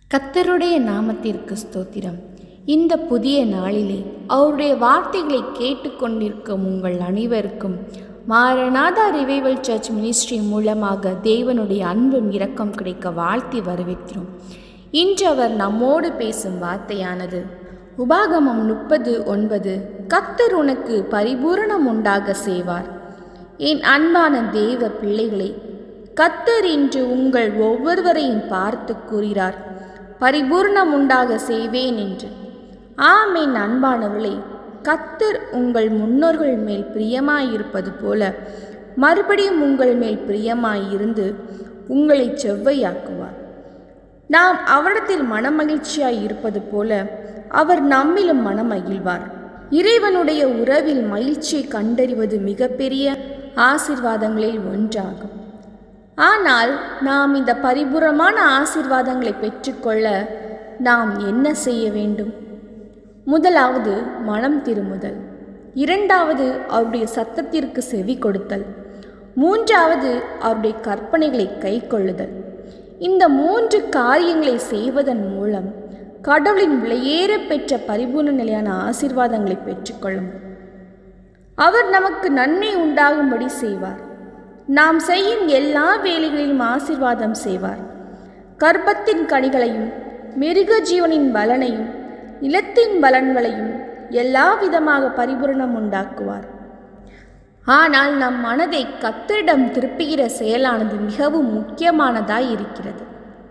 கத்தருடைய நாமத்திற்கு ஸ்தோத்திரம் இந்த புதிய நாளிலே அவருடைய வார்த்தைகளை கேட்டுக்கொண்டிருக்கும் உங்கள் அனைவருக்கும் மாரநாதா ரிவைவல் சர்ச் மினிஸ்ட்ரி மூலமாக தேவனுடைய அன்பும் இரக்கம் கிடைக்க வாழ்த்தி வரவேற்கிறோம் இன்று அவர் நம்மோடு பேசும் வார்த்தையானது உபாகமம் முப்பது ஒன்பது கத்தர் உனக்கு பரிபூரணம் உண்டாக செய்வார் என் அன்பான தேவ பிள்ளைகளே கத்தர் இன்று உங்கள் ஒவ்வொருவரையும் பார்த்து கூறுகிறார் பரிபூர்ணம் உண்டாக செய்வேன் என்று ஆம் என் அன்பானவளே கத்தர் உங்கள் முன்னோர்கள் மேல் பிரியமாயிருப்பது போல மறுபடியும் உங்கள் மேல் பிரியமாயிருந்து உங்களை செவ்வையாக்குவார் நாம் அவரிடத்தில் மனமகிழ்ச்சியாய் இருப்பது போல அவர் நம்மிலும் மனமகிழ்வார் இறைவனுடைய உறவில் மகிழ்ச்சியை கண்டறிவது மிகப்பெரிய ஆசிர்வாதங்களில் ஒன்றாகும் ஆனால் நாம் இந்த பரிபூரமான ஆசிர்வாதங்களை பெற்றுக்கொள்ள நாம் என்ன செய்ய வேண்டும் முதலாவது மனம் திருமுதல் இரண்டாவது அவருடைய சத்தத்திற்கு செவி கொடுத்தல் மூன்றாவது அவருடைய கற்பனைகளை கை கொள்ளுதல் இந்த மூன்று காரியங்களை செய்வதன் மூலம் கடவுளின் விலையேற பெற்ற பரிபூர்ண நிலையான ஆசிர்வாதங்களை பெற்றுக்கொள்ளும் அவர் நமக்கு நன்மை உண்டாகும்படி செய்வார் நாம் செய்யும் எல்லா வேலைகளிலும் ஆசிர்வாதம் செய்வார் கர்ப்பத்தின் கனிகளையும் மிருக ஜீவனின் பலனையும் நிலத்தின் பலன்களையும் எல்லா விதமாக பரிபூரணம் உண்டாக்குவார் ஆனால் நம் மனதை கத்தரிடம் திருப்புகிற செயலானது மிகவும் முக்கியமானதாய் இருக்கிறது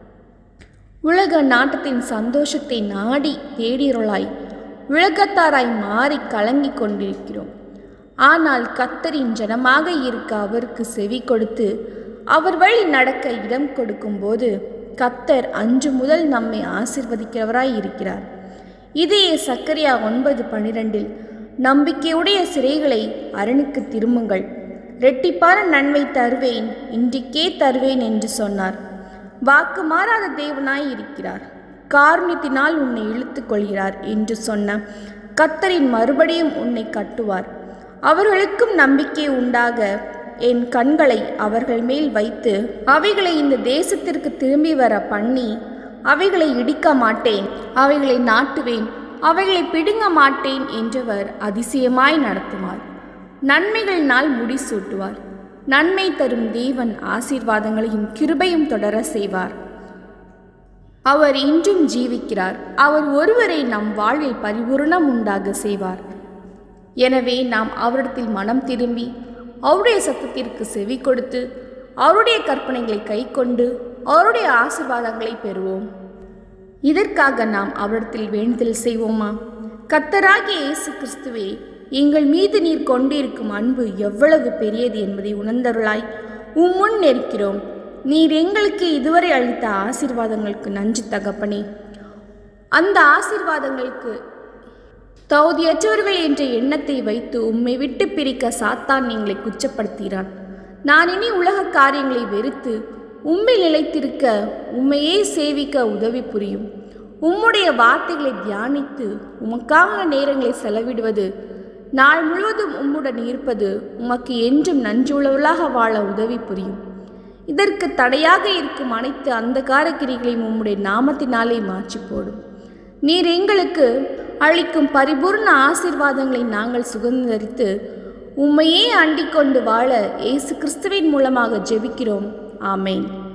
உலக நாட்டத்தின் சந்தோஷத்தை நாடி தேடியருளாய் உலகத்தாராய் மாறி கலங்கி கொண்டிருக்கிறோம் ஆனால் கத்தரின் ஜனமாக இருக்க அவருக்கு செவி கொடுத்து அவர் வழி நடக்க இடம் கொடுக்கும்போது கத்தர் அன்று முதல் நம்மை ஆசிர்வதிக்கிறவராய் இருக்கிறார் இதே சக்கரியா ஒன்பது பனிரெண்டில் நம்பிக்கையுடைய சிறைகளை அரணுக்கு திரும்புங்கள் ரெட்டிப்பான நன்மை தருவேன் இன்றைக்கே தருவேன் என்று சொன்னார் வாக்கு மாறாத தேவனாய் இருக்கிறார் காரணத்தினால் உன்னை இழுத்துக் கொள்கிறார் என்று சொன்ன கத்தரின் மறுபடியும் உன்னை கட்டுவார் அவர்களுக்கும் நம்பிக்கை உண்டாக என் கண்களை அவர்கள் மேல் வைத்து அவைகளை இந்த தேசத்திற்கு திரும்பி வர பண்ணி அவைகளை இடிக்க மாட்டேன் அவைகளை நாட்டுவேன் அவைகளை பிடுங்க மாட்டேன் என்றவர் அதிசயமாய் நடத்துவார் நன்மைகளினால் முடிசூட்டுவார் நன்மை தரும் தேவன் ஆசீர்வாதங்களையும் கிருபையும் தொடர செய்வார் அவர் இன்றும் ஜீவிக்கிறார் அவர் ஒருவரை நம் வாழ்வில் பரிபூர்ணம் உண்டாக செய்வார் எனவே நாம் அவரிடத்தில் மனம் திரும்பி அவருடைய சத்தத்திற்கு செவி கொடுத்து அவருடைய கற்பனைகளை கை கொண்டு அவருடைய ஆசிர்வாதங்களை பெறுவோம் இதற்காக நாம் அவரிடத்தில் வேண்டுதல் செய்வோமா கத்தராகிய இயேசு கிறிஸ்துவே எங்கள் மீது நீர் கொண்டிருக்கும் அன்பு எவ்வளவு பெரியது என்பதை உணர்ந்தருளாய் உம்முன் நெருக்கிறோம் நீர் எங்களுக்கு இதுவரை அளித்த ஆசிர்வாதங்களுக்கு நன்றி தகப்பனே அந்த ஆசிர்வாதங்களுக்கு தகுதியற்றவர்கள் என்ற எண்ணத்தை வைத்து உம்மை விட்டு பிரிக்க சாத்தான் எங்களை குச்சப்படுத்துகிறான் நான் இனி உலக காரியங்களை வெறுத்து உம்மை நிலைத்திருக்க உம்மையே சேவிக்க உதவி புரியும் உம்முடைய வார்த்தைகளை தியானித்து உமக்கான நேரங்களை செலவிடுவது நாள் முழுவதும் உம்முடன் இருப்பது உமக்கு என்றும் நன்றியுள்ளவர்களாக வாழ உதவி புரியும் இதற்கு தடையாக இருக்கும் அனைத்து அந்த காரக்கிரிகளையும் உம்முடைய நாமத்தினாலே மாற்றி போடும் நீர் எங்களுக்கு அளிக்கும் பரிபூர்ண ஆசிர்வாதங்களை நாங்கள் சுதந்திரித்து உம்மையே அண்டிக் கொண்டு வாழ இயேசு கிறிஸ்துவின் மூலமாக ஜெபிக்கிறோம் ஆமேன்